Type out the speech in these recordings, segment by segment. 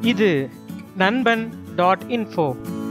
இது நண்பன் dot info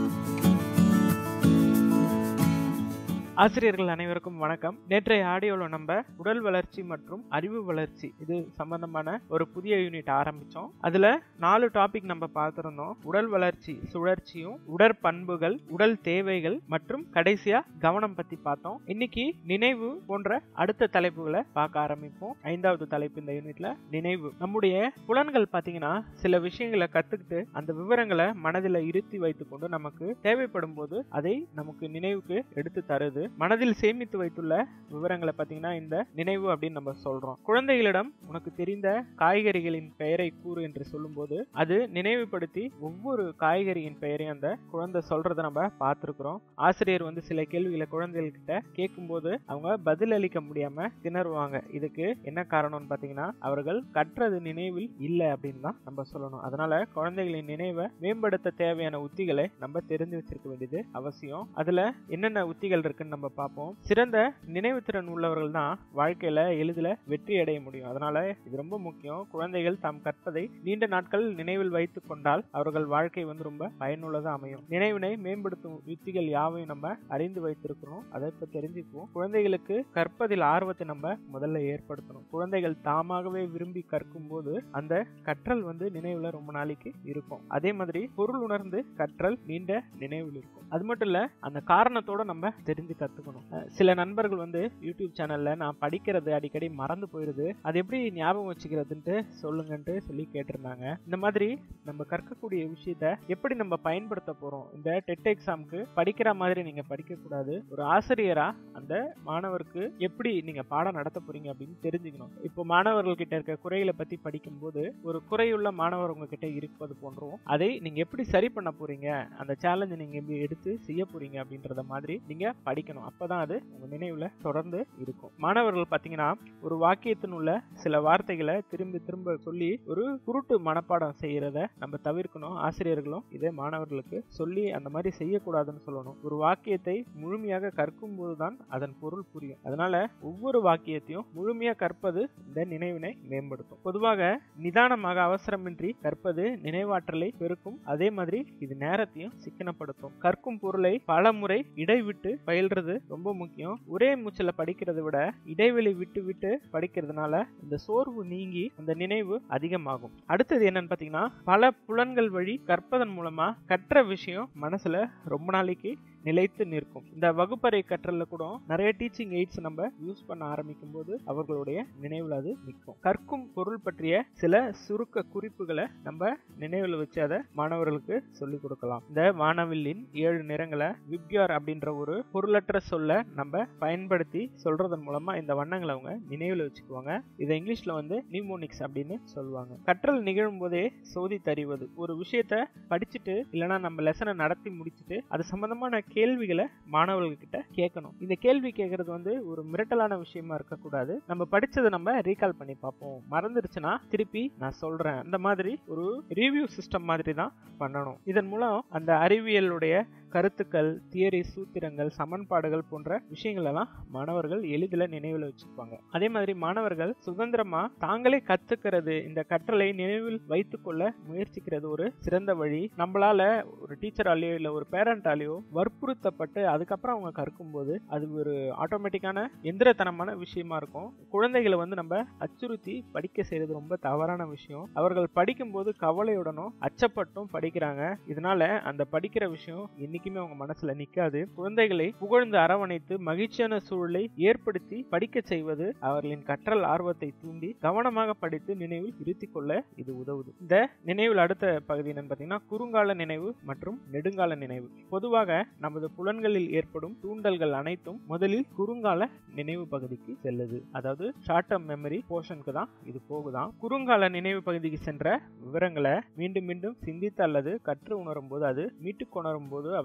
ஆசிரியர்கள் அனைவருக்கும் வணக்கம் நேற்றைய ஆடியோல நம்ம உடல் வளர்ச்சி மற்றும் அறிவு வளர்ச்சி இது சம்பந்தமான ஒரு புதிய யூனிட் ஆரம்பிச்சோம் அதுல நாலு டாபிக் நம்ம பார்த்திருந்தோம் உடல் வளர்ச்சி சுழற்சியும் உடற்பண்புகள் உடல் தேவைகள் மற்றும் கடைசியா கவனம் பத்தி பார்த்தோம் இன்னைக்கு நினைவு போன்ற அடுத்த தலைப்புகளை பார்க்க ஆரம்பிப்போம் ஐந்தாவது தலைப்பு இந்த யூனிட்ல நினைவு நம்முடைய புலன்கள் பாத்தீங்கன்னா சில விஷயங்களை கத்துக்கிட்டு அந்த விவரங்களை மனதில் இருத்தி வைத்துக்கொண்டு நமக்கு தேவைப்படும் போது அதை நமக்கு நினைவுக்கு எடுத்து தருது மனதில் சேமித்து வைத்துள்ள விவரங்களை பார்த்தீங்கன்னா இந்த நினைவு அப்படின்னு நம்ம சொல்றோம் குழந்தைகளிடம் உனக்கு தெரிந்த காய்கறிகளின் பெயரை கூறு என்று சொல்லும்போது அது நினைவுபடுத்தி ஒவ்வொரு காய்கறியின் பெயரையும் அந்த குழந்தை சொல்றதை நம்ம பார்த்துருக்குறோம் ஆசிரியர் வந்து சில கேள்விகளை குழந்தைகள் கிட்ட கேட்கும்போது அவங்க பதில் அளிக்க முடியாம திணறுவாங்க இதுக்கு என்ன காரணம்னு பார்த்தீங்கன்னா அவர்கள் கற்றது நினைவில் இல்லை அப்படின்னு தான் நம்ம சொல்லணும் அதனால குழந்தைகளின் நினைவை மேம்படுத்த தேவையான உத்திகளை நம்ம தெரிந்து வச்சிருக்க வேண்டியது அவசியம் அதுல என்னென்ன உத்திகள் இருக்குன்னு நம்ம பார்ப்போம் சிறந்த நினைவுத்திறன் உள்ளவர்கள் தான் வாழ்க்கையில எளிதில் வெற்றி அடைய முடியும் அதனால இது ரொம்ப முக்கியம் குழந்தைகள் தாம் கற்பதை நீண்ட நாட்கள் நினைவில் வைத்துக் கொண்டால் அவர்கள் வாழ்க்கை வந்து ரொம்ப பயனுள்ளதா அமையும் நினைவினை மேம்படுத்தும் யுத்திகள் யாவையும் நம்ம அறிந்து வைத்திருக்கிறோம் அதை இப்ப தெரிஞ்சுக்குவோம் குழந்தைகளுக்கு கற்பதில் ஆர்வத்தை நம்ம முதல்ல ஏற்படுத்தணும் குழந்தைகள் தாமாகவே விரும்பி கற்கும் போது அந்த கற்றல் வந்து நினைவுல ரொம்ப நாளைக்கு இருக்கும் அதே மாதிரி பொருள் உணர்ந்து கற்றல் நீண்ட நினைவில் இருக்கும் அது மட்டும் இல்ல அந்த காரணத்தோட நம்ம தெரிஞ்சு கத்துக்கணும் அஹ் சில நண்பர்கள் வந்து யூடியூப் சேனல்ல நான் படிக்கிறது அடிக்கடி மறந்து போயிருது அது எப்படி ஞாபகம் வச்சுக்கிறதுன்ட்டு சொல்லுங்கன்ட்டு சொல்லி கேட்டிருந்தாங்க இந்த மாதிரி நம்ம கற்கக்கூடிய விஷயத்த எப்படி நம்ம பயன்படுத்த போறோம் இந்த டெட் எக்ஸாம்க்கு படிக்கிற மாதிரி நீங்க படிக்க கூடாது ஒரு ஆசிரியரா அந்த மாணவருக்கு எப்படி நீங்க பாடம் நடத்த போறீங்க அப்படின்னு தெரிஞ்சுக்கணும் இப்போ மாணவர்கள் கிட்ட இருக்க குறைகளை பத்தி படிக்கும்போது ஒரு குறையுள்ள மாணவர் உங்ககிட்ட இருப்பது போன்றோம் அதை நீங்க எப்படி சரி பண்ண போறீங்க அந்த சேலஞ்சை நீங்க எப்படி எடுத்து செய்ய போறீங்க அப்படின்றத மாதிரி நீங்க படிக்கணும் அப்பதான் அது உங்க நினைவுல தொடர்ந்து இருக்கும் மாணவர்கள் பாத்தீங்கன்னா ஒரு வாக்கியத்தின் உள்ள சில வார்த்தைகளை திரும்பி திரும்ப சொல்லி ஒரு குருட்டு மனப்பாடம் செய்யறத நம்ம தவிர்க்கணும் ஆசிரியர்களும் இதை மாணவர்களுக்கு சொல்லி அந்த மாதிரி செய்யக்கூடாதுன்னு சொல்லணும் ஒரு வாக்கியத்தை முழுமையாக கற்கும் போதுதான் அதன் பொருள் புரியும் அதனால ஒவ்வொரு வாக்கியத்தையும் முழுமையா கற்பது இந்த நினைவினை மேம்படுத்தும் பொதுவாக நிதானமாக அவசரமின்றி கற்பது நினைவாற்றலை பெருக்கும் அதே மாதிரி இது நேரத்தையும் சிக்கனப்படுத்தும் கற்கும் பொருளை பல முறை இடைவிட்டு பயில்றது ரொம்ப முக்கியம் ஒரே மூச்சில் படிக்கிறத விட இடைவெளி விட்டு விட்டு படிக்கிறதுனால இந்த சோர்வு நீங்கி அந்த நினைவு அதிகமாகும் அடுத்தது என்னன்னு பாத்தீங்கன்னா பல புலன்கள் வழி கற்பதன் மூலமா கற்ற விஷயம் மனசுல ரொம்ப நாளைக்கு நிலைத்து நிற்கும் இந்த வகுப்பறை கற்றல்ல கூட நிறைய டீச்சிங் எய்ட்ஸ் நம்ம யூஸ் பண்ண ஆரம்பிக்கும் போது அவர்களுடைய நினைவில் அது நிற்கும் கற்கும் பொருள் பற்றிய சில சுருக்க குறிப்புகளை நம்ம நினைவில் வச்சு அதை மாணவர்களுக்கு சொல்லிக் கொடுக்கலாம் இந்த வானவில்லின் ஏழு நிறங்களை விப்யார் அப்படின்ற ஒரு பொருளற்ற சொல்ல நம்ம பயன்படுத்தி சொல்றதன் மூலமா இந்த வண்ணங்களை அவங்க நினைவில் வச்சுக்குவாங்க இதை இங்கிலீஷ்ல வந்து நியூமோனிக்ஸ் அப்படின்னு சொல்லுவாங்க கற்றல் நிகழும் போதே சோதி தறிவது ஒரு விஷயத்த படிச்சுட்டு இல்லைன்னா நம்ம லெசனை நடத்தி முடிச்சுட்டு அது சம்பந்தமான கேள்விகளை மாணவர்கள் கிட்ட கேட்கணும் இந்த கேள்வி கேட்கறது வந்து ஒரு மிரட்டலான விஷயமா இருக்கக்கூடாது நம்ம படிச்சதை நம்ம ரீகால் பண்ணி பார்ப்போம் மறந்துருச்சுன்னா திருப்பி நான் சொல்றேன் அந்த மாதிரி ஒரு ரிவ்யூ சிஸ்டம் மாதிரி தான் பண்ணணும் இதன் மூலம் அந்த அறிவியலுடைய கருத்துக்கள் தியரி சூத்திரங்கள் சமன்பாடுகள் போன்ற விஷயங்கள் எல்லாம் மாணவர்கள் எளிதில் நினைவில் வச்சுப்பாங்க அதே மாதிரி மாணவர்கள் சுதந்திரமா தாங்களே கத்துக்கிறது இந்த கற்றலை நினைவில் வைத்துக்கொள்ள முயற்சிக்கிறது ஒரு சிறந்த வழி நம்மளால ஒரு டீச்சராலேயோ இல்லை ஒரு பேரண்டாலேயோ வற்புறுத்தப்பட்டு அதுக்கப்புறம் அவங்க கற்கும்போது அது ஒரு ஆட்டோமேட்டிக்கான எந்திரத்தனமான விஷயமா இருக்கும் குழந்தைகளை வந்து நம்ம அச்சுறுத்தி படிக்க செய்யறது ரொம்ப தவறான விஷயம் அவர்கள் படிக்கும்போது கவலையுடனும் அச்சப்பட்டும் படிக்கிறாங்க இதனால அந்த படிக்கிற விஷயம் என்னைக்குமே அவங்க மனசுல நிக்காது குழந்தைகளை புகழ்ந்து அரவணைத்து மகிழ்ச்சியான சூழலை ஏற்படுத்தி படிக்க செய்வது அவர்களின் கற்றல் ஆர்வத்தை தூண்டி கவனமாக படித்து நினைவில் இருத்திக் கொள்ள இது உதவுது இந்த நினைவில் அடுத்த பகுதி என்னன்னு பாத்தீங்கன்னா குறுங்கால நினைவு மற்றும் நெடுங்கால நினைவு பொதுவாக நமது புலன்களில் ஏற்படும் தூண்டல்கள் அனைத்தும் முதலில் குறுங்கால நினைவு பகுதிக்கு செல்லுது அதாவது ஷார்ட் டேர்ம் மெமரி போர்ஷனுக்கு தான் இது போகுதான் குறுங்கால நினைவு பகுதிக்கு சென்ற விவரங்களை மீண்டும் மீண்டும் சிந்தித்து அல்லது கற்று உணரும் போது அது மீட்டு கொணரும் போது அவை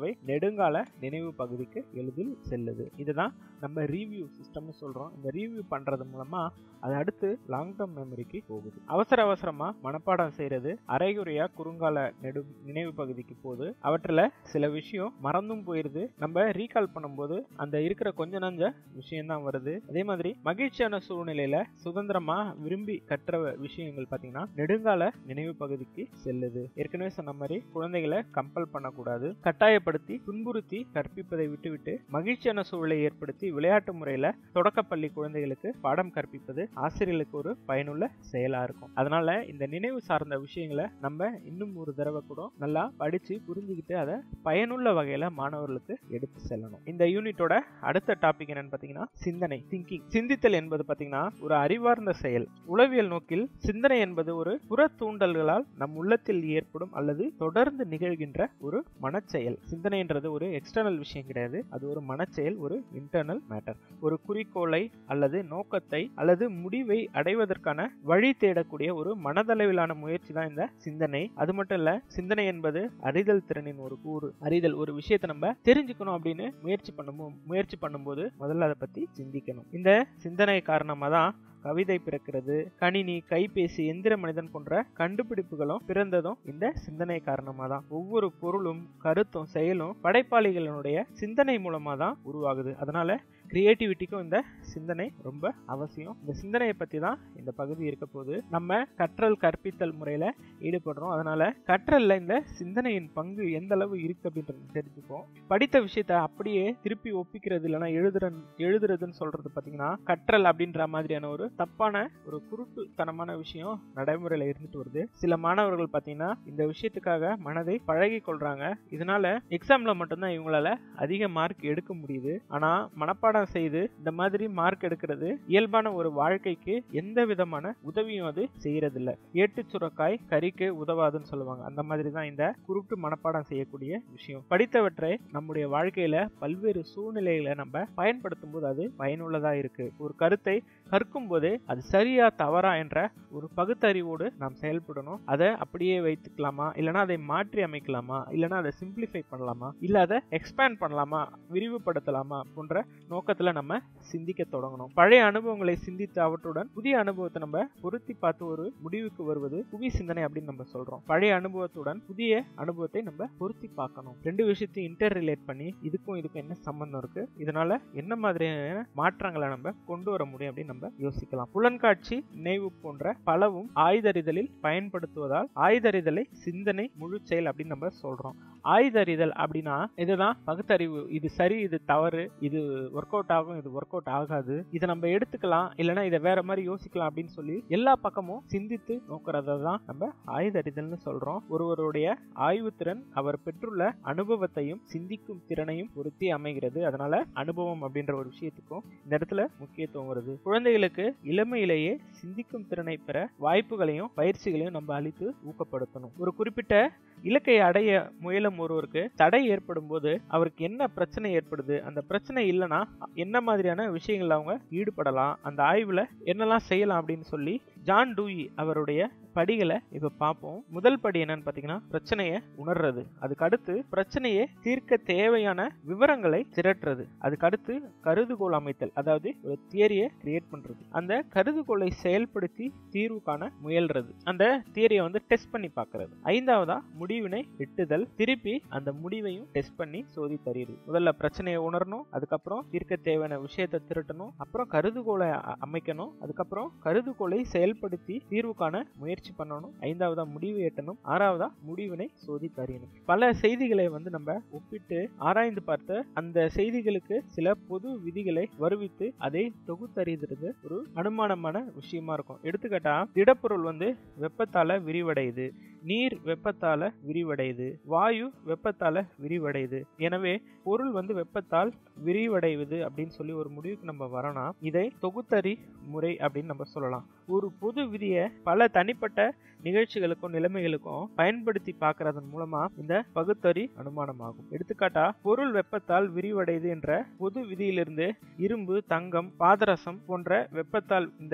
தகவை நெடுங்கால நினைவு பகுதிக்கு எளிதில் செல்லுது இதுதான் நம்ம ரீவியூ சிஸ்டம்னு சொல்றோம் இந்த ரீவியூ பண்றது மூலமா அது அடுத்து லாங் டேர்ம் மெமரிக்கு போகுது அவசர அவசரமா மனப்பாடம் செய்யறது அரைகுறையா குறுங்கால நெடு நினைவு பகுதிக்கு போகுது அவற்றில் சில விஷயம் மறந்தும் போயிருது நம்ம ரீகால் பண்ணும்போது அந்த இருக்கிற கொஞ்ச நஞ்ச விஷயம் தான் வருது அதே மாதிரி மகிழ்ச்சியான சூழ்நிலையில சுதந்திரமா விரும்பி கற்ற விஷயங்கள் பாத்தீங்கன்னா நெடுங்கால நினைவு பகுதிக்கு செல்லுது ஏற்கனவே சொன்ன மாதிரி குழந்தைகளை கம்பல் பண்ணக்கூடாது கட்டாயப்படுத்தி துன்புறுத்தி கற்பிப்பதை விட்டுவிட்டு மகிழ்ச்சியான சூழலை ஏற்படுத்தி விளையாட்டு முறையில தொடக்கப்பள்ளி குழந்தைகளுக்கு பாடம் கற்பிப்பது ஆசிரியர்களுக்கு ஒரு பயனுள்ள செயலா இருக்கும் அதனால இந்த நினைவு சார்ந்த விஷயங்களை நம்ம இன்னும் ஒரு தடவை கூட நல்லா படிச்சு புரிஞ்சுக்கிட்டு அதை பயனுள்ள வகையில மாணவர்களுக்கு எடுத்து செல்லணும் இந்த யூனிட்டோட அடுத்த டாபிக் என்னன்னு பாத்தீங்கன்னா சிந்தனை திங்கிங் சிந்தித்தல் என்பது பாத்தீங்கன்னா ஒரு அறிவார்ந்த செயல் உளவியல் நோக்கில் சிந்தனை என்பது ஒரு புற தூண்டல்களால் நம் உள்ளத்தில் ஏற்படும் அல்லது தொடர்ந்து நிகழ்கின்ற ஒரு மனச்செயல் சிந்தனைன்றது ஒரு எக்ஸ்டர்னல் விஷயம் கிடையாது அது ஒரு மனச்செயல் ஒரு இன்டர்னல் மேட்டர் ஒரு குறிக்கோளை அல்லது நோக்கத்தை அல்லது முடிவை அடைவதற்கான வழி தேடக்கூடிய ஒரு மனதளவிலான முயற்சி தான் இந்த சிந்தனை அது மட்டும் இல்ல சிந்தனை என்பது அறிதல் திறனின் ஒரு கூறு அறிதல் ஒரு விஷயத்தை நம்ம தெரிஞ்சுக்கணும் அப்படின்னு முயற்சி பண்ணும் முயற்சி பண்ணும்போது முதல்ல அதை பத்தி சிந்திக்கணும் இந்த சிந்தனை காரணமா தான் கவிதை பிறக்கிறது கணினி கைபேசி எந்திர மனிதன் போன்ற கண்டுபிடிப்புகளும் பிறந்ததும் இந்த சிந்தனை காரணமா தான் ஒவ்வொரு பொருளும் கருத்தும் செயலும் படைப்பாளிகளினுடைய சிந்தனை மூலமா தான் உருவாகுது அதனால கிரியேட்டிவிட்டிக்கும் இந்த சிந்தனை ரொம்ப அவசியம் இந்த சிந்தனையை பத்தி தான் இந்த பகுதி இருக்க போது நம்ம கற்றல் கற்பித்தல் முறையில ஈடுபடுறோம் அதனால கற்றல்ல இந்த சிந்தனையின் பங்கு எந்த அளவு இருக்கு அப்படின்றது தெரிஞ்சுப்போம் படித்த விஷயத்த அப்படியே திருப்பி ஒப்பிக்கிறது இல்லைன்னா எழுதுற எழுதுறதுன்னு சொல்றது பாத்தீங்கன்னா கற்றல் அப்படின்ற மாதிரியான ஒரு தப்பான ஒரு குருட்டுத்தனமான விஷயம் நடைமுறையில இருந்துட்டு வருது சில மாணவர்கள் பாத்தீங்கன்னா இந்த விஷயத்துக்காக மனதை பழகி கொள்றாங்க இதனால எக்ஸாம்ல மட்டும்தான் இவங்களால அதிக மார்க் எடுக்க முடியுது ஆனா மனப்பாடம் செய்து இந்த மாதிரி மார்க் எடுக்கிறது இயல்பான ஒரு வாழ்க்கைக்கு எந்த விதமான உதவியும் அது செய்யறது இல்ல ஏட்டு சுரக்காய் கறிக்கு உதவாதுன்னு சொல்லுவாங்க அந்த மாதிரி தான் இந்த குருட்டு மனப்பாடம் செய்யக்கூடிய விஷயம் படித்தவற்றை நம்முடைய வாழ்க்கையில பல்வேறு சூழ்நிலைகளை நம்ம பயன்படுத்தும் போது அது பயனுள்ளதா இருக்கு ஒரு கருத்தை கற்கும் போது அது சரியா தவறா என்ற ஒரு பகுத்தறிவோடு நாம் செயல்படணும் அதை அப்படியே வைத்துக்கலாமா இல்லைன்னா அதை மாற்றி அமைக்கலாமா இல்லைன்னா அதை சிம்பிளிஃபை பண்ணலாமா இல்ல அதை எக்ஸ்பேண்ட் பண்ணலாமா விரிவுபடுத்தலாமா போன்ற நோக்கத்துல நம்ம சிந்திக்க தொடங்கணும் பழைய அனுபவங்களை சிந்தித்து அவற்றுடன் புதிய அனுபவத்தை நம்ம பொருத்தி பார்த்து ஒரு முடிவுக்கு வருவது புவி சிந்தனை அப்படின்னு நம்ம சொல்றோம் பழைய அனுபவத்துடன் புதிய அனுபவத்தை நம்ம பொருத்தி பார்க்கணும் ரெண்டு விஷயத்தையும் இன்டர் ரிலேட் பண்ணி இதுக்கும் இதுக்கும் என்ன சம்பந்தம் இருக்கு இதனால என்ன மாதிரியான மாற்றங்களை நம்ம கொண்டு வர முடியும் அப்படின்னு நம்ம யோசிக்கலாம் புலன்காட்சி நினைவு போன்ற பலவும் ஆயுதறிதலில் பயன்படுத்துவதால் ஆயுதறிதலை சிந்தனை முழு செயல் அப்படின்னு நம்ம சொல்றோம் ஆயுதறிதல் அப்படின்னா இதுதான் பகுத்தறிவு இது சரி இது தவறு இது ஒர்க் அவுட் ஆகும் இது ஒர்க் அவுட் ஆகாது இதை நம்ம எடுத்துக்கலாம் இல்லைன்னா இதை வேற மாதிரி யோசிக்கலாம் அப்படின்னு சொல்லி எல்லா பக்கமும் சிந்தித்து நோக்கிறத தான் நம்ம ஆயுதறிதல்னு சொல்றோம் ஒருவருடைய ஆய்வுத்திறன் அவர் பெற்றுள்ள அனுபவத்தையும் சிந்திக்கும் திறனையும் பொருத்தி அமைகிறது அதனால அனுபவம் அப்படின்ற ஒரு விஷயத்துக்கும் இந்த இடத்துல முக்கியத்துவம் வருது குழந்தைகளுக்கு இளமையிலேயே சிந்திக்கும் திறனை பெற வாய்ப்புகளையும் பயிற்சிகளையும் நம்ம அளித்து ஊக்கப்படுத்தணும் ஒரு குறிப்பிட்ட இலக்கை அடைய முயலும் ஒருவருக்கு தடை ஏற்படும் போது அவருக்கு என்ன பிரச்சனை ஏற்படுது அந்த பிரச்சனை இல்லைன்னா என்ன மாதிரியான விஷயங்கள் அவங்க ஈடுபடலாம் அந்த ஆய்வுல என்னெல்லாம் செய்யலாம் அப்படின்னு சொல்லி ஜான் டூயி அவருடைய படிகளை இப்ப பார்ப்போம் முதல் படி என்னன்னு பாத்தீங்கன்னா பிரச்சனையை உணர்றது அதுக்கு அடுத்து பிரச்சனையை தீர்க்க தேவையான விவரங்களை திரட்டுறது அதுக்கு அடுத்து கருதுகோள் அமைத்தல் அதாவது ஒரு தியரியை கிரியேட் பண்றது அந்த கருதுகோளை செயல்படுத்தி தீர்வு காண முயல்றது அந்த தியரியை வந்து டெஸ்ட் பண்ணி பார்க்கறது ஐந்தாவதா முடிவினை எட்டுதல் திருப்பி அந்த முடிவையும் டெஸ்ட் பண்ணி சோதி தருது முதல்ல பிரச்சனையை உணரணும் அதுக்கப்புறம் தீர்க்க தேவையான விஷயத்தை திரட்டணும் அப்புறம் கருதுகோளை அ- அமைக்கணும் அதுக்கப்புறம் கருதுகோளை செயல்படுத்தி தீர்வு காண முயற்சி பண்ணணும் ஐந்தாவதா முடிவு எட்டணும் ஆறாவதா முடிவினை சோதி தறியணும் பல செய்திகளை வந்து நம்ம ஒப்பிட்டு ஆராய்ந்து பார்த்த அந்த செய்திகளுக்கு சில பொது விதிகளை வருவித்து அதை தொகுத்தறிகிறது ஒரு அனுமானமான விஷயமா இருக்கும் எடுத்துக்காட்டா திடப்பொருள் வந்து வெப்பத்தால விரிவடையுது நீர் வெப்பத்தால விரிவடையுது வாயு வெப்பத்தால விரிவடையுது எனவே பொருள் வந்து வெப்பத்தால் விரிவடைவது அப்படின்னு சொல்லி ஒரு முடிவுக்கு நம்ம வரணும் இதை தொகுத்தறி முறை அப்படின்னு நம்ம சொல்லலாம் ஒரு பொது விதியை பல தனிப்பட்ட நிகழ்ச்சிகளுக்கும் நிலைமைகளுக்கும் பயன்படுத்தி பார்க்கறதன் மூலமா இந்த பகுத்தறி அனுமானமாகும் எடுத்துக்காட்டா பொருள் வெப்பத்தால் விரிவடையுது என்ற பொது விதியிலிருந்து இரும்பு தங்கம் பாதரசம் போன்ற வெப்பத்தால் இந்த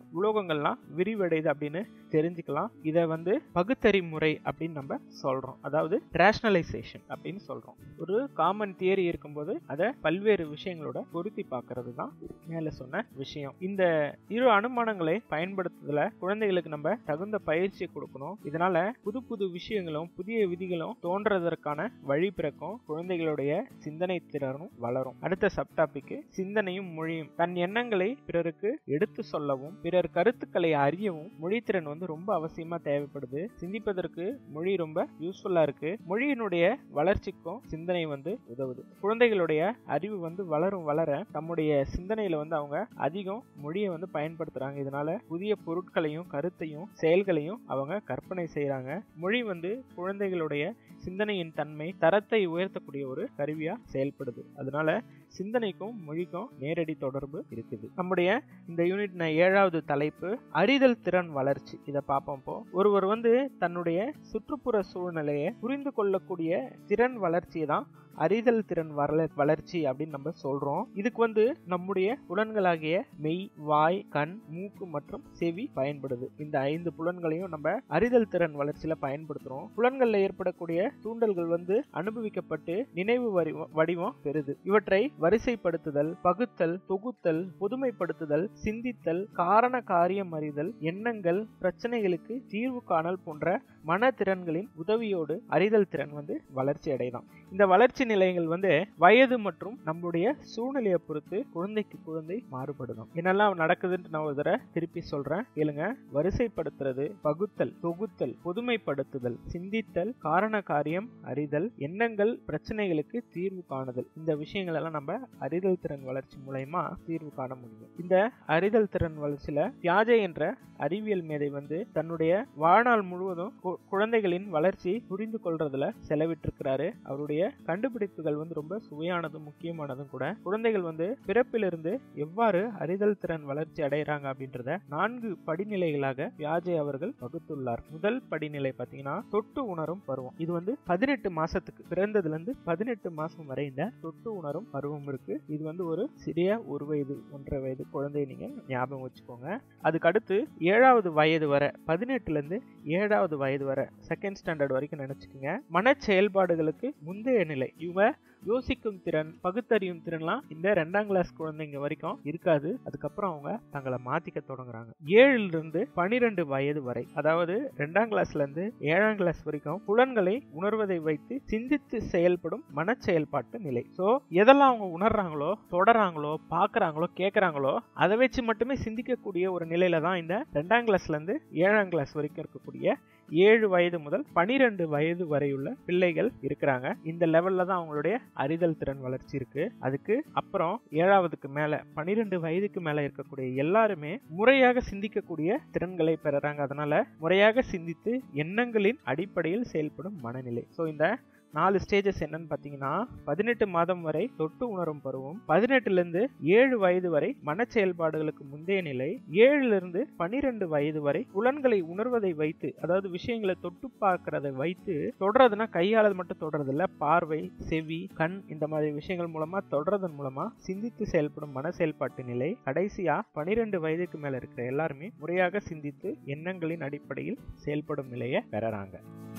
உலோகங்கள்லாம் விரிவடையுது அப்படின்னு தெரிஞ்சுக்கலாம் இதை வந்து பகுத்தறி முறை அப்படின்னு நம்ம சொல்றோம் அதாவது ரேஷனலைசேஷன் அப்படின்னு சொல்றோம் ஒரு காமன் தியரி இருக்கும்போது அதை பல்வேறு விஷயங்களோட பொருத்தி பார்க்கறது தான் மேல சொன்ன விஷயம் இந்த இரு அனுமானங்களை பயன்படுத்துதல குழந்தைகளுக்கு நம்ம தகுந்த பயிற்சியை கொடுக்கணும் இதனால புது புது விஷயங்களும் புதிய விதிகளும் தோன்றதற்கான வழி பிறக்கும் குழந்தைகளுடைய சிந்தனை திறனும் வளரும் அடுத்த சப்டாபிக்கு சிந்தனையும் மொழியும் தன் எண்ணங்களை பிறருக்கு எடுத்து சொல்லவும் பிறர் கருத்துக்களை அறியவும் மொழித்திறன் வந்து ரொம்ப அவசியமா தேவைப்படுது சிந்திப்பதற்கு மொழி ரொம்ப யூஸ்ஃபுல்லா இருக்கு மொழியினுடைய வளர்ச்சிக்கும் சிந்தனை வந்து உதவுது குழந்தைகளுடைய அறிவு வந்து வளரும் வளர தம்முடைய சிந்தனையில வந்து அவங்க அதிகம் மொழியை வந்து பயன்படுத்துறாங்க இதனால புதிய பொருட்களையும் கருத்தையும் செயல்களையும் அவங்க கற்பனை செய்யறாங்க மொழி வந்து குழந்தைகளுடைய சிந்தனையின் தன்மை தரத்தை உயர்த்தக்கூடிய ஒரு கருவியா செயல்படுது அதனால சிந்தனைக்கும் மொழிக்கும் நேரடி தொடர்பு இருக்குது நம்முடைய இந்த யூனிட் ஏழாவது தலைப்பு அறிதல் திறன் வளர்ச்சி இதை பார்ப்போம் இப்போ ஒருவர் வந்து தன்னுடைய சுற்றுப்புற சூழ்நிலையை புரிந்து கொள்ளக்கூடிய திறன் வளர்ச்சியை தான் அறிதல் திறன் வள வளர்ச்சி அப்படின்னு நம்ம சொல்றோம் இதுக்கு வந்து நம்முடைய புலன்களாகிய மெய் வாய் கண் மூக்கு மற்றும் செவி பயன்படுது இந்த ஐந்து புலன்களையும் நம்ம அறிதல் திறன் வளர்ச்சியில பயன்படுத்துறோம் புலன்கள்ல ஏற்படக்கூடிய தூண்டல்கள் வந்து அனுபவிக்கப்பட்டு நினைவு வடிவம் பெறுது இவற்றை வரிசைப்படுத்துதல் பகுத்தல் தொகுத்தல் பொதுமைப்படுத்துதல் சிந்தித்தல் காரண காரியம் அறிதல் எண்ணங்கள் பிரச்சனைகளுக்கு தீர்வு காணல் போன்ற மனத்திறன்களின் உதவியோடு அறிதல் திறன் வந்து வளர்ச்சி அடையலாம் இந்த வளர்ச்சி நிலைகள் வந்து வயது மற்றும் நம்முடைய சூழ்நிலையை பொறுத்து குழந்தைக்கு குழந்தை மாறுபடுதும் என்னெல்லாம் நடக்குதுன்னு நான் ஒரு தடவை திருப்பி சொல்றேன் கேளுங்க வரிசைப்படுத்துறது பகுத்தல் தொகுத்தல் பொதுமைப்படுத்துதல் சிந்தித்தல் காரண காரியம் அறிதல் எண்ணங்கள் பிரச்சனைகளுக்கு தீர்வு காணுதல் இந்த விஷயங்கள் எல்லாம் நம்ம அறிதல் திறன் வளர்ச்சி மூலயமா தீர்வு காண முடியும் இந்த அறிதல் திறன் வளர்ச்சியில தியாஜே என்ற அறிவியல் மேதை வந்து தன்னுடைய வாழ்நாள் முழுவதும் குழந்தைகளின் வளர்ச்சி புரிந்து கொள்றதுல செலவிட்டிருக்கிறாரு அவருடைய கண்டுபிடிப்புகள் வந்து ரொம்ப சுவையானதும் முக்கியமானதும் கூட குழந்தைகள் வந்து பிறப்பிலிருந்து எவ்வாறு அறிதல் திறன் வளர்ச்சி அடைகிறாங்க அப்படின்றத நான்கு படிநிலைகளாக வியாஜே அவர்கள் வகுத்துள்ளார் முதல் படிநிலை பார்த்தீங்கன்னா தொட்டு உணரும் பருவம் இது வந்து பதினெட்டு மாசத்துக்கு பிறந்ததுல இருந்து பதினெட்டு மாசம் வரை இந்த தொட்டு உணரும் பருவம் இருக்கு இது வந்து ஒரு சிறிய ஒரு வயது ஒன்றரை வயது குழந்தைய நீங்க ஞாபகம் வச்சுக்கோங்க அதுக்கு அடுத்து ஏழாவது வயது வரை பதினெட்டுல இருந்து ஏழாவது வயது வரை செகண்ட் ஸ்டாண்டர்ட் வரைக்கும் நினைச்சுக்கோங்க மன செயல்பாடுகளுக்கு முந்தைய நிலை இவங்க யோசிக்கும் திறன் பகுத்தறியும் திறன்லாம் இந்த ரெண்டாம் கிளாஸ் குழந்தைங்க வரைக்கும் இருக்காது அதுக்கப்புறம் அவங்க தங்களை மாத்திக்க தொடங்குறாங்க ஏழுல இருந்து பனிரெண்டு வயது வரை அதாவது ரெண்டாம் கிளாஸ்ல இருந்து ஏழாம் கிளாஸ் வரைக்கும் புலன்களை உணர்வதை வைத்து சிந்தித்து செயல்படும் மன செயல்பாட்டு நிலை சோ எதெல்லாம் அவங்க உணர்றாங்களோ தொடராங்களோ பாக்குறாங்களோ கேட்கறாங்களோ அதை வச்சு மட்டுமே சிந்திக்கக்கூடிய ஒரு நிலையில தான் இந்த ரெண்டாம் கிளாஸ்ல இருந்து ஏழாம் கிளாஸ் வரைக்கும் இருக்கக்கூடிய ஏழு வயது முதல் பனிரெண்டு வயது வரையுள்ள பிள்ளைகள் இருக்கிறாங்க இந்த லெவல்ல தான் அவங்களுடைய அறிதல் திறன் வளர்ச்சி இருக்கு அதுக்கு அப்புறம் ஏழாவதுக்கு மேல பனிரெண்டு வயதுக்கு மேல இருக்கக்கூடிய எல்லாருமே முறையாக சிந்திக்கக்கூடிய திறன்களை பெறுறாங்க அதனால முறையாக சிந்தித்து எண்ணங்களின் அடிப்படையில் செயல்படும் மனநிலை ஸோ இந்த நாலு ஸ்டேஜஸ் என்னன்னு பார்த்தீங்கன்னா பதினெட்டு மாதம் வரை தொட்டு உணரும் பருவம் பதினெட்டுல இருந்து ஏழு வயது வரை மன செயல்பாடுகளுக்கு முந்தைய நிலை ஏழுல இருந்து பனிரெண்டு வயது வரை புலன்களை உணர்வதை வைத்து அதாவது விஷயங்களை தொட்டு பார்க்கறதை வைத்து தொடர்றதுன்னா கையாளது மட்டும் தொடறது இல்ல பார்வை செவி கண் இந்த மாதிரி விஷயங்கள் மூலமா தொடர்றதன் மூலமா சிந்தித்து செயல்படும் மன செயல்பாட்டு நிலை கடைசியா பனிரெண்டு வயதுக்கு மேல இருக்கிற எல்லாருமே முறையாக சிந்தித்து எண்ணங்களின் அடிப்படையில் செயல்படும் நிலையை பெறறாங்க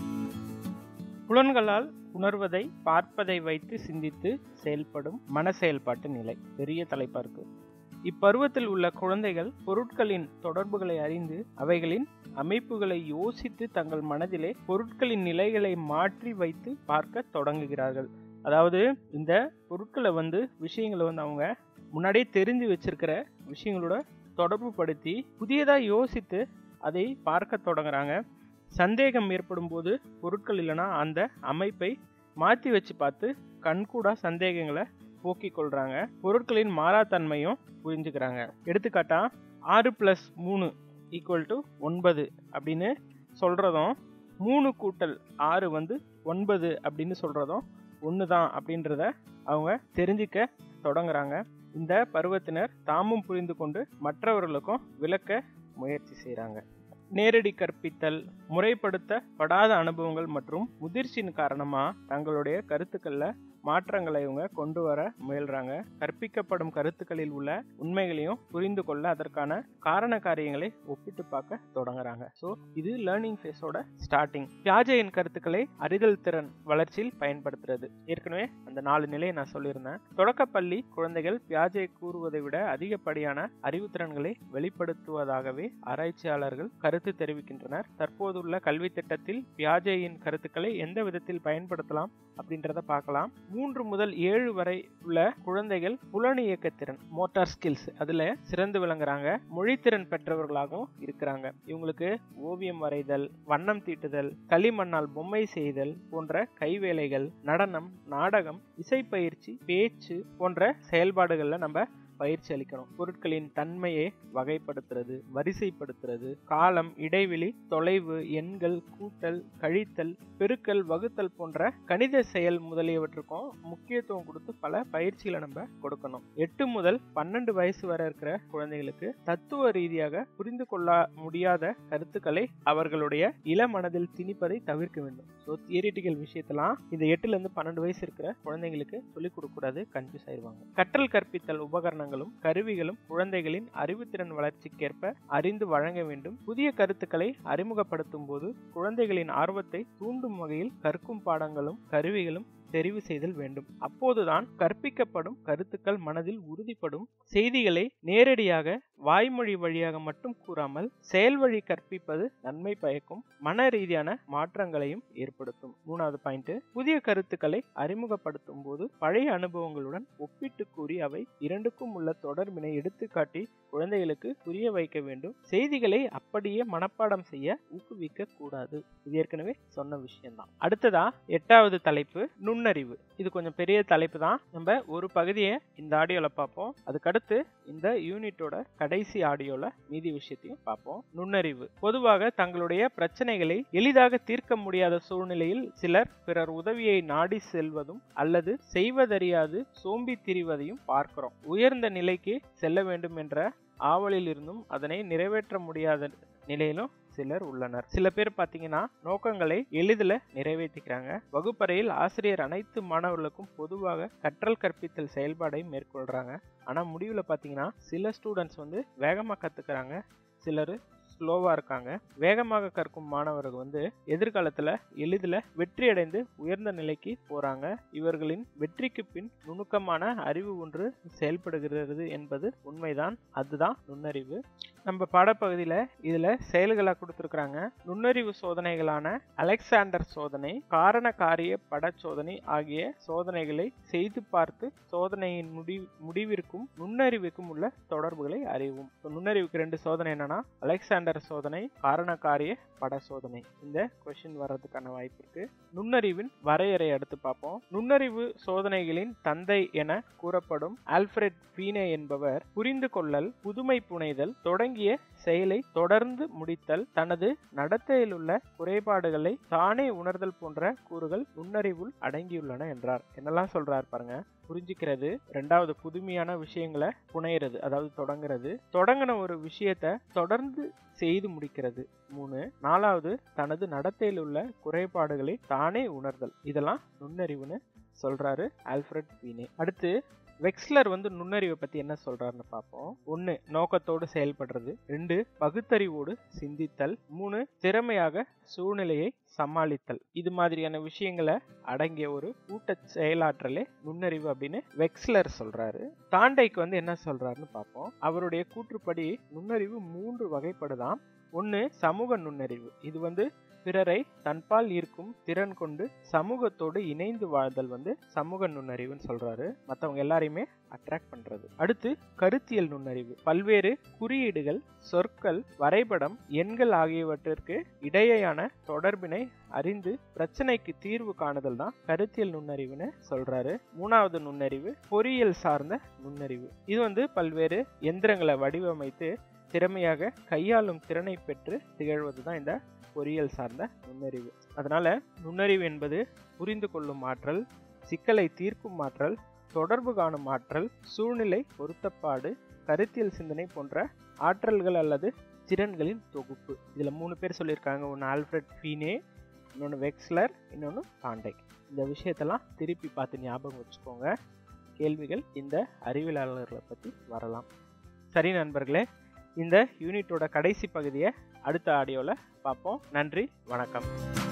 புலன்களால் உணர்வதை பார்ப்பதை வைத்து சிந்தித்து செயல்படும் மன செயல்பாட்டு நிலை பெரிய தலைப்பா இருக்கு இப்பருவத்தில் உள்ள குழந்தைகள் பொருட்களின் தொடர்புகளை அறிந்து அவைகளின் அமைப்புகளை யோசித்து தங்கள் மனதிலே பொருட்களின் நிலைகளை மாற்றி வைத்து பார்க்க தொடங்குகிறார்கள் அதாவது இந்த பொருட்களை வந்து விஷயங்களை வந்து அவங்க முன்னாடியே தெரிஞ்சு வச்சிருக்கிற விஷயங்களோட தொடர்பு படுத்தி புதியதாக யோசித்து அதை பார்க்க தொடங்குறாங்க சந்தேகம் ஏற்படும் போது பொருட்கள் இல்லைன்னா அந்த அமைப்பை மாற்றி வச்சு பார்த்து கண்கூடா சந்தேகங்களை போக்கிக் கொள்றாங்க பொருட்களின் மாறாத்தன்மையும் புரிஞ்சுக்கிறாங்க எடுத்துக்காட்டா ஆறு பிளஸ் மூணு ஈக்குவல் டு ஒன்பது அப்படின்னு சொல்றதும் மூணு கூட்டல் ஆறு வந்து ஒன்பது அப்படின்னு சொல்றதும் ஒன்று தான் அப்படின்றத அவங்க தெரிஞ்சுக்க தொடங்குறாங்க இந்த பருவத்தினர் தாமும் புரிந்து கொண்டு மற்றவர்களுக்கும் விளக்க முயற்சி செய்கிறாங்க நேரடி கற்பித்தல் முறைப்படுத்தப்படாத அனுபவங்கள் மற்றும் முதிர்ச்சியின் காரணமா தங்களுடைய கருத்துக்கள்ல மாற்றங்களை இவங்க கொண்டு வர முயல்றாங்க கற்பிக்கப்படும் கருத்துக்களில் உள்ள உண்மைகளையும் புரிந்து கொள்ள அதற்கான காரண காரியங்களை ஒப்பிட்டு பார்க்க தொடங்குறாங்க ஸோ இது லேர்னிங் ஃபேஸோட ஸ்டார்டிங் பியாஜையின் கருத்துக்களை அறிதல் திறன் வளர்ச்சியில் பயன்படுத்துறது ஏற்கனவே அந்த நாலு நிலையை நான் சொல்லியிருந்தேன் தொடக்கப்பள்ளி குழந்தைகள் பியாஜை கூறுவதை விட அதிகப்படியான அறிவுத்திறன்களை வெளிப்படுத்துவதாகவே ஆராய்ச்சியாளர்கள் கருத்து தெரிவிக்கின்றனர் தற்போதுள்ள கல்வி திட்டத்தில் பியாஜையின் கருத்துக்களை எந்த விதத்தில் பயன்படுத்தலாம் அப்படின்றத பார்க்கலாம் மூன்று முதல் ஏழு வரை உள்ள குழந்தைகள் புலனியக்க திறன் மோட்டார் ஸ்கில்ஸ் அதுல சிறந்து விளங்குறாங்க மொழித்திறன் பெற்றவர்களாகவும் இருக்கிறாங்க இவங்களுக்கு ஓவியம் வரைதல் வண்ணம் தீட்டுதல் களிமண்ணால் பொம்மை செய்தல் போன்ற கைவேலைகள் நடனம் நாடகம் இசைப்பயிற்சி பேச்சு போன்ற செயல்பாடுகள்ல நம்ம பயிற்சி அளிக்கணும் பொருட்களின் தன்மையை வகைப்படுத்துறது வரிசைப்படுத்துறது காலம் இடைவெளி தொலைவு எண்கள் கூட்டல் கழித்தல் பெருக்கல் வகுத்தல் போன்ற கணித செயல் முதலியவற்றுக்கும் முக்கியத்துவம் கொடுத்து பல பயிற்சிகளை நம்ம கொடுக்கணும் எட்டு முதல் பன்னெண்டு வயசு வரை இருக்கிற குழந்தைகளுக்கு தத்துவ ரீதியாக புரிந்து கொள்ள முடியாத கருத்துக்களை அவர்களுடைய இள மனதில் திணிப்பதை தவிர்க்க வேண்டும் ஸோ தியரிட்டிக்கல் விஷயத்தெல்லாம் இந்த எட்டுல இருந்து பன்னெண்டு வயசு இருக்கிற குழந்தைங்களுக்கு சொல்லிக் கொடுக்க கூடாது கன்ஃபியூஸ் ஆயிடுவாங்க கற்றல் கற்பித்தல் உபகரணங்கள் உபகரணங்களும் கருவிகளும் குழந்தைகளின் அறிவுத்திறன் வளர்ச்சிக்கேற்ப அறிந்து வழங்க வேண்டும் புதிய கருத்துக்களை அறிமுகப்படுத்தும் போது குழந்தைகளின் ஆர்வத்தை தூண்டும் வகையில் கற்கும் பாடங்களும் கருவிகளும் தெரிவு செய்தல் வேண்டும் அப்போதுதான் கற்பிக்கப்படும் கருத்துக்கள் மனதில் உறுதிப்படும் செய்திகளை நேரடியாக வாய்மொழி வழியாக மட்டும் கூறாமல் செயல் வழி கற்பிப்பது நன்மை பயக்கும் மன ரீதியான மாற்றங்களையும் ஏற்படுத்தும் மூணாவது பாயிண்ட் புதிய கருத்துக்களை அறிமுகப்படுத்தும் போது பழைய அனுபவங்களுடன் ஒப்பிட்டு கூறி அவை இரண்டுக்கும் உள்ள தொடர்பினை எடுத்துக்காட்டி குழந்தைகளுக்கு புரிய வைக்க வேண்டும் செய்திகளை அப்படியே மனப்பாடம் செய்ய ஊக்குவிக்க கூடாது இது ஏற்கனவே சொன்ன விஷயம்தான் அடுத்ததா எட்டாவது தலைப்பு நுண்ணறிவு இது கொஞ்சம் பெரிய தலைப்பு தான் நம்ம ஒரு பகுதியை இந்த ஆடியோல பார்ப்போம் அதுக்கடுத்து இந்த யூனிட்டோட கடைசி ஆடியோல மீதி விஷயத்தையும் பார்ப்போம் நுண்ணறிவு பொதுவாக தங்களுடைய பிரச்சனைகளை எளிதாக தீர்க்க முடியாத சூழ்நிலையில் சிலர் பிறர் உதவியை நாடி செல்வதும் அல்லது செய்வதறியாது சோம்பி திரிவதையும் பார்க்கிறோம் உயர்ந்த நிலைக்கு செல்ல வேண்டும் என்ற ஆவலில் இருந்தும் அதனை நிறைவேற்ற முடியாத நிலையிலும் சிலர் உள்ளனர் சில பேர் பார்த்தீங்கன்னா நோக்கங்களை எளிதில் நிறைவேற்றிக்கிறாங்க வகுப்பறையில் ஆசிரியர் அனைத்து மாணவர்களுக்கும் பொதுவாக கற்றல் கற்பித்தல் செயல்பாடை மேற்கொள்றாங்க ஆனால் முடிவில் பார்த்தீங்கன்னா சில ஸ்டூடெண்ட்ஸ் வந்து வேகமாக கற்றுக்கிறாங்க சிலர் ஸ்லோவாக இருக்காங்க வேகமாக கற்கும் மாணவர்கள் வந்து எதிர்காலத்தில் எளிதில் வெற்றி அடைந்து உயர்ந்த நிலைக்கு போகிறாங்க இவர்களின் வெற்றிக்கு பின் நுணுக்கமான அறிவு ஒன்று செயல்படுகிறது என்பது உண்மைதான் அதுதான் நுண்ணறிவு நம்ம பாடப்பகுதியில் இதில் செயல்களாக கொடுத்துருக்குறாங்க நுண்ணறிவு சோதனைகளான அலெக்சாண்டர் சோதனை காரண காரிய பட சோதனை ஆகிய சோதனைகளை செய்து பார்த்து சோதனையின் முடி முடிவிற்கும் நுண்ணறிவுக்கும் உள்ள தொடர்புகளை அறிவும் நுண்ணறிவுக்கு ரெண்டு சோதனை என்னன்னா அலெக்சாண்டர் சோதனை காரண காரிய பட சோதனை இந்த கொஸ்டின் வர்றதுக்கான வாய்ப்பு இருக்கு நுண்ணறிவின் வரையறை எடுத்து பார்ப்போம் நுண்ணறிவு சோதனைகளின் தந்தை என கூறப்படும் ஆல்ஃபிரட் வீனே என்பவர் புரிந்து கொள்ளல் புதுமை புனைதல் தொடங்கிய செயலை தொடர்ந்து முடித்தல் தனது நடத்தையில் உள்ள குறைபாடுகளை தானே உணர்தல் போன்ற கூறுகள் நுண்ணறிவுள் அடங்கியுள்ளன என்றார் என்னெல்லாம் சொல்றார் பாருங்க புரிஞ்சுக்கிறது ரெண்டாவது புதுமையான விஷயங்களை புனையிறது அதாவது தொடங்குறது தொடங்கின ஒரு விஷயத்த தொடர்ந்து செய்து முடிக்கிறது மூணு நாலாவது தனது நடத்தையில் உள்ள குறைபாடுகளை தானே உணர்தல் இதெல்லாம் நுண்ணறிவுன்னு சொல்றாரு ஆல்ஃபிரட் வீனே அடுத்து வெக்ஸ்லர் வந்து நுண்ணறிவை பத்தி என்ன சொல்றாருன்னு பார்ப்போம் ஒன்னு நோக்கத்தோடு செயல்படுறது ரெண்டு பகுத்தறிவோடு சிந்தித்தல் மூணு திறமையாக சூழ்நிலையை சமாளித்தல் இது மாதிரியான விஷயங்களை அடங்கிய ஒரு கூட்ட செயலாற்றலே நுண்ணறிவு அப்படின்னு வெக்ஸ்லர் சொல்றாரு தாண்டைக்கு வந்து என்ன சொல்றாருன்னு பார்ப்போம் அவருடைய கூற்றுப்படி நுண்ணறிவு மூன்று வகைப்படுதான் ஒன்று சமூக நுண்ணறிவு இது வந்து பிறரை தன்பால் ஈர்க்கும் திறன் கொண்டு சமூகத்தோடு இணைந்து வாழ்தல் வந்து சமூக நுண்ணறிவுன்னு சொல்றாரு மற்றவங்க எல்லாரையுமே அட்ராக்ட் பண்றது அடுத்து கருத்தியல் நுண்ணறிவு பல்வேறு குறியீடுகள் சொற்கள் வரைபடம் எண்கள் ஆகியவற்றிற்கு இடையேயான தொடர்பினை அறிந்து பிரச்சனைக்கு தீர்வு காணுதல் தான் கருத்தியல் நுண்ணறிவுன்னு சொல்றாரு மூணாவது நுண்ணறிவு பொறியியல் சார்ந்த நுண்ணறிவு இது வந்து பல்வேறு எந்திரங்களை வடிவமைத்து திறமையாக கையாளும் திறனை பெற்று திகழ்வது தான் இந்த பொறியியல் சார்ந்த நுண்ணறிவு அதனால நுண்ணறிவு என்பது புரிந்து கொள்ளும் ஆற்றல் சிக்கலை தீர்க்கும் ஆற்றல் தொடர்பு காணும் ஆற்றல் சூழ்நிலை பொருத்தப்பாடு கருத்தியல் சிந்தனை போன்ற ஆற்றல்கள் அல்லது திறன்களின் தொகுப்பு இதில் மூணு பேர் சொல்லியிருக்காங்க ஒன்று ஆல்ஃபிரட் ஃபீனே இன்னொன்று வெக்ஸ்லர் இன்னொன்று காண்டை இந்த விஷயத்தெல்லாம் திருப்பி பார்த்து ஞாபகம் வச்சுக்கோங்க கேள்விகள் இந்த அறிவியலாளர்களை பற்றி வரலாம் சரி நண்பர்களே இந்த யூனிட்டோட கடைசி பகுதியை அடுத்த ஆடியோவில் பார்ப்போம் நன்றி வணக்கம்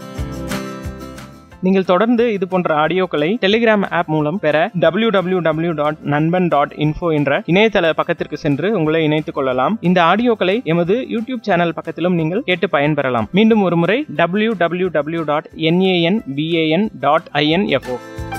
நீங்கள் தொடர்ந்து இது போன்ற ஆடியோக்களை டெலிகிராம் ஆப் மூலம் பெற W W W dot Nanban dot info என்ற இணையதள பக்கத்திற்கு சென்று உங்களை இணைத்துக் கொள்ளலாம் இந்த ஆடியோக்களை எமது யூடியூப் சேனல் பக்கத்திலும் நீங்கள் கேட்டு பயன்பெறலாம் மீண்டும் ஒரு முறை W W W dot N A N B A N dot info